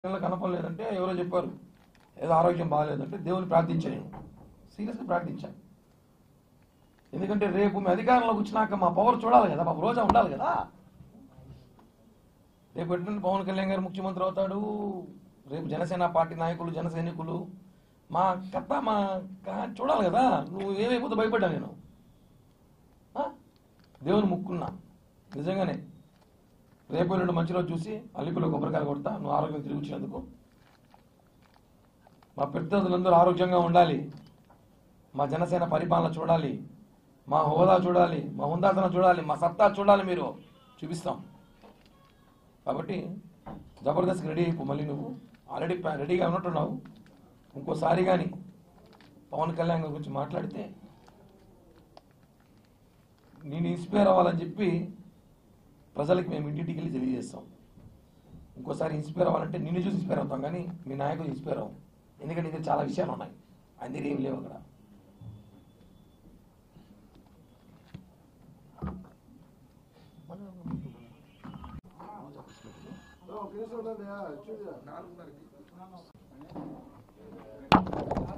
పిల్లలు కనపడలేదంటే ఎవరో చెప్పారు ఏదో ఆరోగ్యం బాగాలేదంటే దేవుని ప్రార్థించాను నేను సీరియస్గా ప్రార్థించాను ఎందుకంటే రేపు మీ అధికారంలోకి వచ్చినాక మా పవర్ చూడాలి కదా మా రోజా ఉండాలి కదా రేపు ఎటువంటి పవన్ కళ్యాణ్ గారు ముఖ్యమంత్రి అవుతాడు రేపు జనసేన పార్టీ నాయకులు జన సైనికులు మా కథ మా కా- చూడాలి కదా నువ్వు ఏమైపోతే భయపడ్డా నేను ఆ? దేవుని ముక్కున్నా నిజంగానే రేపు ఎల్లుండి మంచి రోజు చూసి అల్లిపిలో కొబ్బరికాయలు కొడతా నువ్వు ఆరోగ్యం తిరిగి వచ్చినందుకు మా పెద్దలందరూ ఆరోగ్యంగా ఉండాలి మా జనసేన పరిపాలన చూడాలి మా హోదా చూడాలి మా హుందాతనం చూడాలి మా సత్తా చూడాలి మీరు చూపిస్తాం కాబట్టి జబర్దస్త్ రెడీ అయిపో మళ్ళీ నువ్వు ఆల్రెడీ ప్యా- రెడీగా ఉన్నట్టున్నావు ఇంకోసారి కానీ పవన్ కళ్యాణ్ గారి గురించి మాట్లాడితే నేను ఇన్స్పైర్ అవ్వాలని చెప్పి ప్రజలకు మేము ఇంటింటికి వెళ్ళి తెలియజేస్తాం ఇంకోసారి ఇన్స్పైర్ అవ్వాలంటే నిన్ను చూసి ఇన్స్పైర్ అవుతాం కానీ మీ నాయకులు ఇన్స్పైర్ అవ్వం ఎందుకంటే ఇది చాలా విషయాలు ఉన్నాయి ఆయన దగ్గర ఏం లేవు అక్కడ ఒక నిమిషం ఉండండి, చూడు. నాలుగున్నరకి